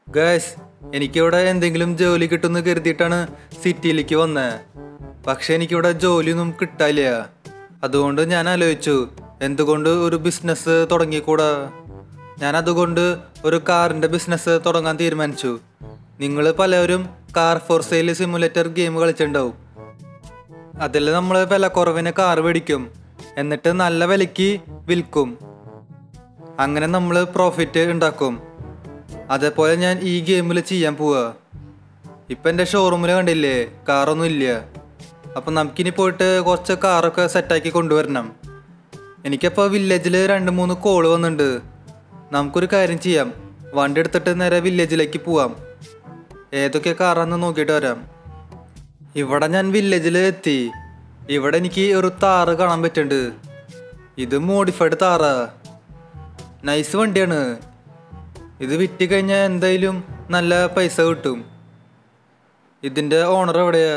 Guys എനിക്കിവിടെ എന്തെങ്കിലും ജോലി കിട്ടുമെന്ന് കരുതിയിട്ടാണ് സിറ്റിയിലേക്ക് വന്നത് പക്ഷെ എനിക്കിവിടെ ജോലിയൊന്നും കിട്ടാനില്ല അതുകൊണ്ട് ഞാൻ ആലോചിച്ചു എന്തുകൊണ്ട് ഒരു ബിസിനസ് തുടങ്ങിക്കൂടാ ഞാൻ അതുകൊണ്ട് ഒരു കാറിൻ്റെ ബിസിനസ് തുടങ്ങാൻ തീരുമാനിച്ചു നിങ്ങൾ പലരും car for sale simulator game കളിച്ചിട്ടുണ്ടാവും അതിൽ നമ്മൾ വില കുറവിന് കാർ മേടിക്കും എന്നിട്ട് നല്ല വിലയ്ക്ക് വിൽക്കും അങ്ങനെ നമ്മൾ പ്രോഫിറ്റ് ഉണ്ടാക്കും അതേപോലെ ഞാൻ ഈ ഗെയിമിൽ ചെയ്യാൻ പോവാ ഇപ്പം എൻ്റെ ഷോറൂമിൽ കണ്ടില്ലേ കാറൊന്നും ഇല്ല അപ്പം നമുക്കിനി പോയിട്ട് കുറച്ച് കാറൊക്കെ സെറ്റാക്കി കൊണ്ടുവരണം എനിക്കപ്പോൾ വില്ലേജിൽ രണ്ട് മൂന്ന് കോള് വന്നിട്ടുണ്ട് നമുക്കൊരു കാര്യം ചെയ്യാം വണ്ടി എടുത്തിട്ട് നേരെ വില്ലേജിലേക്ക് പോവാം ഏതൊക്കെ കാറാന്ന് നോക്കിയിട്ട് വരാം ഇവിടെ ഞാൻ വില്ലേജിൽ എത്തി ഇവിടെ എനിക്ക് ഒരു താറ് കാണാൻ പറ്റുന്നുണ്ട് ഇത് മോഡിഫൈഡ് താറാ നൈസ് വണ്ടിയാണ് ഇത് വിറ്റ് കഴിഞ്ഞാൽ എന്തായാലും നല്ല പൈസ കിട്ടും ഇതിൻ്റെ ഓണർ എവിടെയാ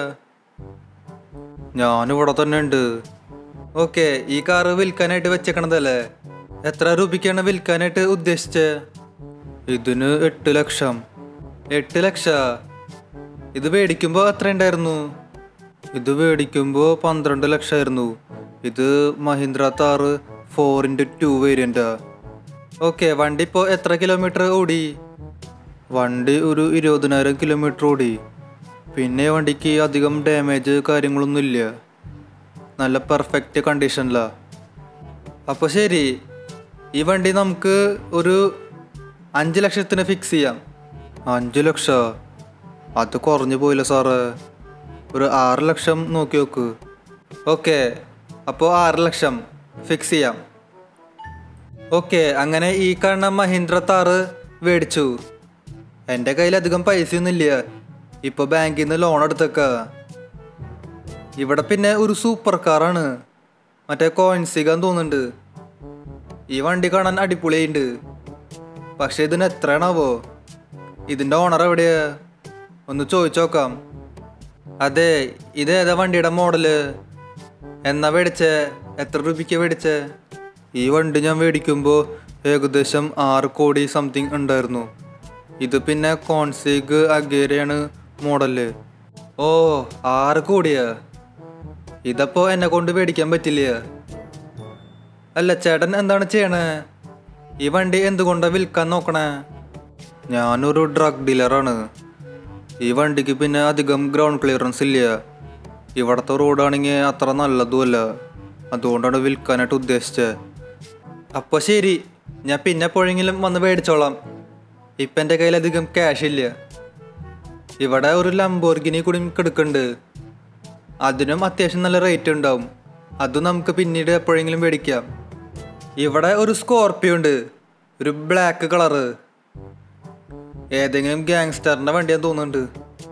ഞാനിവിടെ തന്നെ ഉണ്ട് ഓക്കെ ഈ കാറ് വിൽക്കാനായിട്ട് വെച്ചേക്കണതല്ലേ എത്ര രൂപയ്ക്കാണ് വിൽക്കാനായിട്ട് ഉദ്ദേശിച്ചത് ഇതിന് എട്ട് ലക്ഷം എട്ട് ലക്ഷ ഇത് മേടിക്കുമ്പോൾ എത്ര ഉണ്ടായിരുന്നു ഇത് മേടിക്കുമ്പോൾ പന്ത്രണ്ട് ലക്ഷമായിരുന്നു ഇത് Mahindra Thar four into two വേരിയൻ്റാ ഓക്കെ വണ്ടി ഇപ്പോൾ എത്ര കിലോമീറ്റർ ഓടി വണ്ടി ഒരു ഇരുപതിനായിരം കിലോമീറ്റർ ഓടി പിന്നെ വണ്ടിക്ക് അധികം ഡാമേജ് കാര്യങ്ങളൊന്നുമില്ല നല്ല പെർഫെക്റ്റ് കണ്ടീഷനിലാ അപ്പോൾ ശരി ഈ വണ്ടി നമുക്ക് ഒരു അഞ്ച് ലക്ഷത്തിന് ഫിക്സ് ചെയ്യാം അഞ്ച് ലക്ഷോ അത് കുറഞ്ഞു പോയില്ല സാറ് ഒരു ആറ് ലക്ഷം നോക്കി നോക്ക് ഓക്കെ അപ്പോൾ ആറ് ലക്ഷം ഫിക്സ് ചെയ്യാം ഓക്കെ അങ്ങനെ ഈ കാണുന്ന മഹീന്ദ്ര താറ് മേടിച്ചു എൻ്റെ കയ്യിൽ അധികം പൈസയൊന്നുമില്ല ഇപ്പോൾ ബാങ്കിൽ നിന്ന് ലോൺ എടുത്തേക്ക ഇവിടെ പിന്നെ ഒരു സൂപ്പർ കാറാണ് മറ്റേ കോയിൻസികാൻ തോന്നുന്നുണ്ട് ഈ വണ്ടി കാണാൻ അടിപൊളിയുണ്ട് പക്ഷെ ഇതിന് എത്രയാണാവോ ഇതിൻ്റെ ഓണർ എവിടെയാ ഒന്ന് ചോദിച്ചു നോക്കാം അതെ ഇത് ഏതാ വണ്ടിയുടെ മോഡല് എന്നാ മേടിച്ചേ എത്ര രൂപയ്ക്ക് മേടിച്ചേ ഈ വണ്ടി ഞാൻ മേടിക്കുമ്പോൾ ഏകദേശം ആറ് കോടി സംതിങ് ഉണ്ടായിരുന്നു ഇത് പിന്നെ കോൺസിഗ് അഗേരയാണ് മോഡല് ഓ ആറ് കോടിയാ ഇതപ്പോ എന്നെ കൊണ്ട് മേടിക്കാൻ പറ്റില്ല അല്ല ചേട്ടൻ എന്താണ് ചെയ്യണേ ഈ വണ്ടി എന്തുകൊണ്ടാ വിൽക്കാൻ നോക്കണേ ഞാനൊരു ഡ്രഗ് ഡീലറാണ് ഈ വണ്ടിക്ക് പിന്നെ അധികം ഗ്രൗണ്ട് ക്ലിയറൻസ് ഇല്ല ഇവിടുത്തെ റോഡാണെങ്കിൽ അത്ര നല്ലതുമല്ല അതുകൊണ്ടാണ് വിൽക്കാനായിട്ട് ഉദ്ദേശിച്ചത് അപ്പോൾ ശരി ഞാൻ പിന്നെ എപ്പോഴെങ്കിലും വന്ന് മേടിച്ചോളാം ഇപ്പം എൻ്റെ കയ്യിൽ അധികം ക്യാഷ് ഇല്ല ഇവിടെ ഒരു ലംബോർഗിനി കൂടി കിടക്കുന്നുണ്ട് അതിനും അത്യാവശ്യം നല്ല റേറ്റ് ഉണ്ടാവും അതും നമുക്ക് പിന്നീട് എപ്പോഴെങ്കിലും മേടിക്കാം ഇവിടെ ഒരു സ്കോർപ്പിയോ ഉണ്ട് ഒരു ബ്ലാക്ക് കളറ് ഏതെങ്കിലും ഗാങ്സ്റ്ററിന്റെ വണ്ടിയാന്ന് തോന്നുന്നുണ്ട്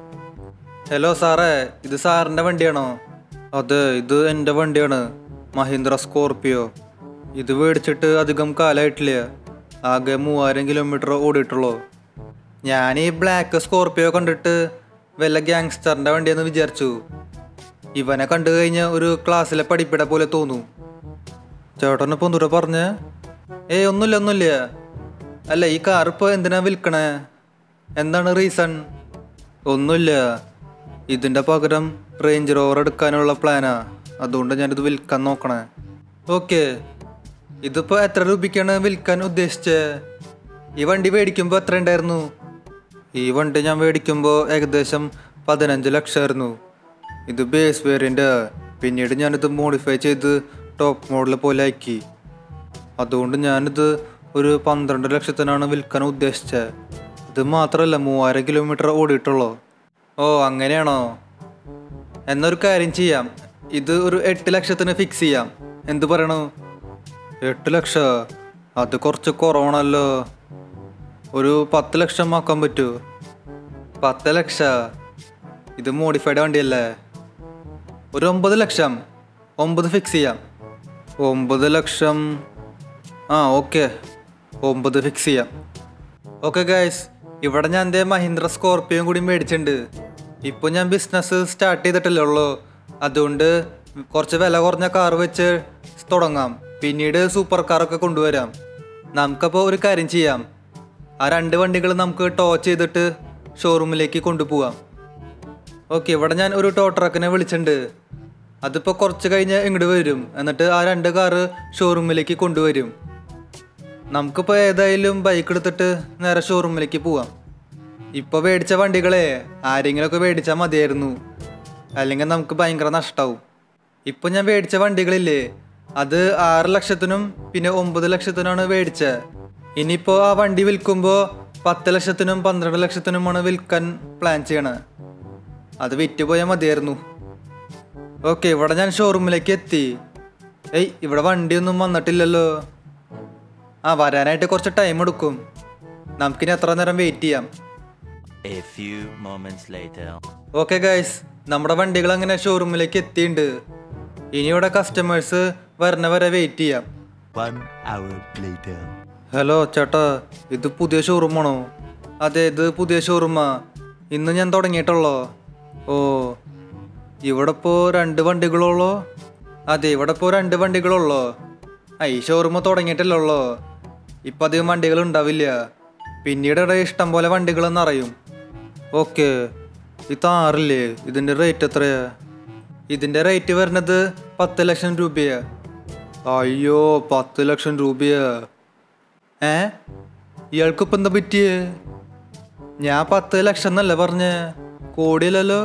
ഹലോ സാറേ ഇത് സാറിന്റെ വണ്ടിയാണോ അതെ ഇത് എൻ്റെ വണ്ടിയാണ് മഹീന്ദ്ര സ്കോർപ്പിയോ ഇത് മേടിച്ചിട്ട് അധികം കാലമായിട്ടില്ല ആകെ മൂവായിരം കിലോമീറ്റർ ഓടിയിട്ടുള്ളൂ ഞാൻ ഈ ബ്ലാക്ക് സ്കോർപ്പിയോ കണ്ടിട്ട് വല്ല ഗാങ്സ്റ്ററിന്റെ വണ്ടിയെന്ന് വിചാരിച്ചു ഇവനെ കണ്ടു കഴിഞ്ഞാൽ ഒരു ക്ലാസ്സിലെ പഠിപ്പിട പോലെ തോന്നും ചേട്ടനിപ്പോ എന്തുട്ടാ പറഞ്ഞേ ഏയ് ഒന്നുമില്ല ഒന്നുമില്ല അല്ല ഈ കാർ ഇപ്പോൾ എന്തിനാ വിൽക്കണേ എന്താണ് റീസൺ ഒന്നുമില്ല ഇതിൻ്റെ പകരം റേഞ്ച് റോവർ എടുക്കാനുള്ള പ്ലാനാ അതുകൊണ്ട് ഞാനിത് വിൽക്കാൻ നോക്കണേ ഓക്കെ ഇതിപ്പോൾ എത്ര രൂപയ്ക്കാണ് വിൽക്കാൻ ഉദ്ദേശിച്ചത് ഈ വണ്ടി മേടിക്കുമ്പോൾ എത്ര ഉണ്ടായിരുന്നു ഈ വണ്ടി ഞാൻ മേടിക്കുമ്പോൾ ഏകദേശം പതിനഞ്ച് ലക്ഷമായിരുന്നു ഇത് ബേസ് വേരിയൻ്റ് പിന്നീട് ഞാനിത് മോഡിഫൈ ചെയ്ത് ടോപ്പ് മോഡൽ പോലെ ആക്കി അതുകൊണ്ട് ഞാനിത് ഒരു പന്ത്രണ്ട് ലക്ഷത്തിനാണ് വിൽക്കാൻ ഉദ്ദേശിച്ചത് ഇത് മാത്രമല്ല മൂവായിരം കിലോമീറ്റർ ഓടിയിട്ടുള്ളൂ ഓ അങ്ങനെയാണോ എന്നൊരു കാര്യം ചെയ്യാം ഇത് ഒരു എട്ട് ലക്ഷത്തിന് ഫിക്സ് ചെയ്യാം എന്ത് പറയണു എട്ട് ലക്ഷ അത് കുറച്ച് കുറവാണല്ലോ ഒരു പത്ത് ലക്ഷം ആക്കാൻ പറ്റുമോ പത്ത് ലക്ഷ ഇത് മോഡിഫൈഡ് വണ്ടിയല്ലേ ഒരു ഒമ്പത് ലക്ഷം ഒമ്പത് ഫിക്സ് ചെയ്യാം ഒമ്പത് ലക്ഷം ആ ഓക്കെ ഒമ്പത് ഫിക്സ് ചെയ്യാം ഓക്കെ ഗൈസ് ഇവിടെ ഞാൻ എൻ്റെ മഹീന്ദ്ര സ്കോർപ്പിയോ കൂടി മേടിച്ചിട്ടുണ്ട് ഇപ്പോൾ ഞാൻ ബിസിനസ് സ്റ്റാർട്ട് ചെയ്തിട്ടല്ലേ ഉള്ളൂ അതുകൊണ്ട് കുറച്ച് വില കുറഞ്ഞ കാർ വെച്ച് തുടങ്ങാം പിന്നീട് സൂപ്പർ കാറൊക്കെ കൊണ്ടുവരാം നമുക്കപ്പോൾ ഒരു കാര്യം ചെയ്യാം ആ രണ്ട് വണ്ടികൾ നമുക്ക് ടോ ചെയ്തിട്ട് ഷോറൂമിലേക്ക് കൊണ്ടുപോവാം ഓക്കെ ഇവിടെ ഞാൻ ഒരു ടോ ട്രക്കിനെ വിളിച്ചിട്ടുണ്ട് അതിപ്പോൾ കുറച്ച് കഴിഞ്ഞ് ഇങ്ങോട്ട് വരും എന്നിട്ട് ആ രണ്ട് കാറ് ഷോറൂമിലേക്ക് കൊണ്ടുവരും നമുക്കിപ്പോൾ ഏതായാലും ബൈക്ക് എടുത്തിട്ട് നേരെ ഷോറൂമിലേക്ക് പോവാം ഇപ്പോൾ മേടിച്ച വണ്ടികളെ ആരെങ്കിലുമൊക്കെ മേടിച്ചാൽ മതിയായിരുന്നു അല്ലെങ്കിൽ നമുക്ക് ഭയങ്കര നഷ്ടമാവും ഇപ്പോൾ ഞാൻ മേടിച്ച വണ്ടികളില്ലേ അത് ആറ് ലക്ഷത്തിനും പിന്നെ ഒമ്പത് ലക്ഷത്തിനാണ് മേടിച്ചത് ഇനിയിപ്പോൾ ആ വണ്ടി വിൽക്കുമ്പോൾ പത്ത് ലക്ഷത്തിനും പന്ത്രണ്ട് ലക്ഷത്തിനുമാണ് വിൽക്കാൻ പ്ലാൻ ചെയ്യണത് അത് വിറ്റ് പോയാൽ മതിയായിരുന്നു ഓക്കെ ഇവിടെ ഞാൻ ഷോറൂമിലേക്ക് എത്തി ഏയ് ഇവിടെ വണ്ടിയൊന്നും വന്നിട്ടില്ലല്ലോ ആ വരാനായിട്ട് കുറച്ച് ടൈം എടുക്കും നമുക്കിനി എത്ര നേരം വെയിറ്റ് ചെയ്യാം A few moments later. Okay guys നമ്മുടെ വണ്ടികൾ അങ്ങനെ ഷോറൂമിലേക്ക് എത്തിയിട്ടുണ്ട് ഇനി ഇവിടെ കസ്റ്റമേഴ്സ് വരണ വരെ വെയിറ്റ് ചെയ്യാം One hour later. ഹലോ ചേട്ടാ ഇത് പുതിയ ഷോറൂമാണോ അതെ ഇത് പുതിയ ഷോറൂമാ ഇന്ന് ഞാൻ തുടങ്ങിയിട്ടുള്ളോ ഓ ഇവിടെ ഇപ്പോൾ രണ്ട് വണ്ടികളുള്ളോ അതെ ഇവിടെ ഇപ്പോൾ രണ്ട് വണ്ടികളുള്ളോ ആ ഈ ഷോറൂം തുടങ്ങിയിട്ടില്ലല്ലോ ഇപ്പം അധികം വണ്ടികൾ ഉണ്ടാവില്ല പിന്നീട് ഇവിടെ ഇഷ്ടം പോലെ വണ്ടികളെന്ന് അറിയും ഓക്കെ ഈ താറില്ലേ ഇതിൻ്റെ റേറ്റ് എത്രയാ ഇതിൻ്റെ റേറ്റ് വരുന്നത് പത്ത് ലക്ഷം രൂപയാ അയ്യോ പത്ത് ലക്ഷം രൂപയാ ഏ ഇയാൾക്ക് ഇപ്പം എന്താ പറ്റിയേ ഞാൻ പത്ത് ലക്ഷം എന്നല്ലേ പറഞ്ഞേ കോടിയല്ലല്ലോ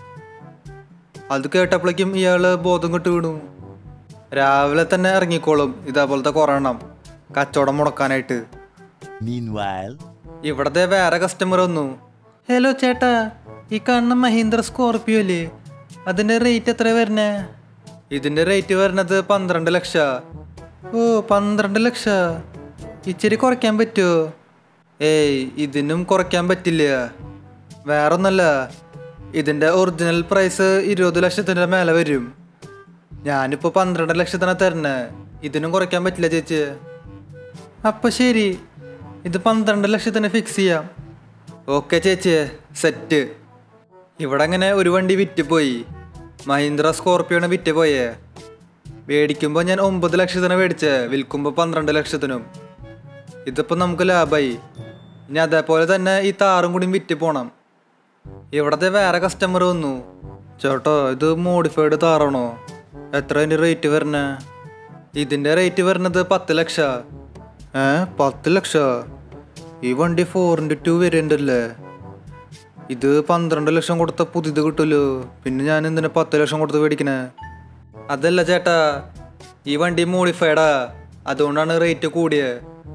അത് കേട്ടപ്പോഴേക്കും ഇയാള് ബോധം കെട്ട് വീണു രാവിലെ തന്നെ ഇറങ്ങിക്കോളും ഇതേപോലത്തെ കൊറോണം കച്ചവടം മുടക്കാനായിട്ട് Meanwhile, ഇവിടത്തെ വേറെ കസ്റ്റമർ വന്നു ഹലോ ചേട്ടാ ഈ കാണുന്ന മഹീന്ദ്ര സ്കോർപിയോ അല്ലേ അതിന്റെ റേറ്റ് എത്ര വരുന്നേ ഇതിന്റെ റേറ്റ് വരുന്നത് പന്ത്രണ്ട് ലക്ഷ ഓ പന്ത്രണ്ട് ലക്ഷ ഇച്ചിരി കുറയ്ക്കാൻ പറ്റുമോ ഏയ് ഇതിനും കുറയ്ക്കാൻ പറ്റില്ല വേറൊന്നല്ല ഇതിന്റെ ഒറിജിനൽ പ്രൈസ് ഇരുപത് ലക്ഷത്തിന്റെ മേലെ വരും ഞാനിപ്പോൾ പന്ത്രണ്ട് ലക്ഷത്തിനാ തരണേ ഇതിനും കുറയ്ക്കാൻ പറ്റില്ല ചേച്ചി അപ്പൊ ശരി ഇത് പന്ത്രണ്ട് ലക്ഷത്തിന് ഫിക്സ് ചെയ്യാം ഓക്കെ ചേച്ചി സെറ്റ് ഇവിടെ അങ്ങനെ ഒരു വണ്ടി വിറ്റ് പോയി മഹീന്ദ്ര സ്കോർപ്പിയോണ് വിറ്റ് പോയേ മേടിക്കുമ്പോൾ ഞാൻ ഒമ്പത് ലക്ഷത്തിന് മേടിച്ചേ വിൽക്കുമ്പോൾ പന്ത്രണ്ട് ലക്ഷത്തിനും ഇതിപ്പോൾ നമുക്ക് ലാഭമായി ഇനി അതേപോലെ തന്നെ ഈ താറും കൂടി വിറ്റ് പോണം ഇവിടത്തെ വേറെ കസ്റ്റമർ വന്നു ചേട്ടാ ഇത് മോഡിഫൈഡ് താറാണോ എത്ര അതിൻ്റെ റേറ്റ് വരണേ ഇതിൻ്റെ റേറ്റ് വരുന്നത് പത്ത് ലക്ഷ ഏ പത്ത് ലക്ഷ ഈ വണ്ടി ഫോർ ഇൻറ്റു ടു വരുന്നുണ്ടല്ലേ ഇത് പന്ത്രണ്ട് ലക്ഷം കൊടുത്ത പുതിയത് കിട്ടുമല്ലോ പിന്നെ ഞാൻ എന്തിനാ പത്ത് ലക്ഷം കൊടുത്ത് മേടിക്കണേ അതല്ല ചേട്ടാ ഈ വണ്ടി മോഡിഫൈഡാ അതുകൊണ്ടാണ് റേറ്റ് കൂടിയത്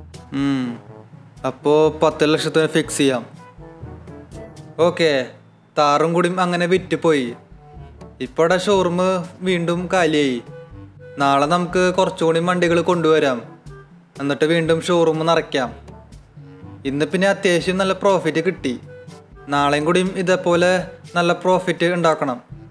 അപ്പോൾ പത്ത് ലക്ഷത്തിന് ഫിക്സ് ചെയ്യാം ഓക്കെ താറും കൂടിയും അങ്ങനെ വിറ്റ് പോയി ഇപ്പോടെ ഷോറൂം വീണ്ടും കാലിയായി നാളെ നമുക്ക് കുറച്ചുകൂടി വണ്ടികൾ കൊണ്ടുവരാം എന്നിട്ട് വീണ്ടും ഷോറൂം നിറയ്ക്കാം ഇന്ന് പിന്നെ അത്യാവശ്യം നല്ല പ്രോഫിറ്റ് കിട്ടി നാളെയും കൂടിയും ഇതേപോലെ നല്ല പ്രോഫിറ്റ് ഉണ്ടാക്കണം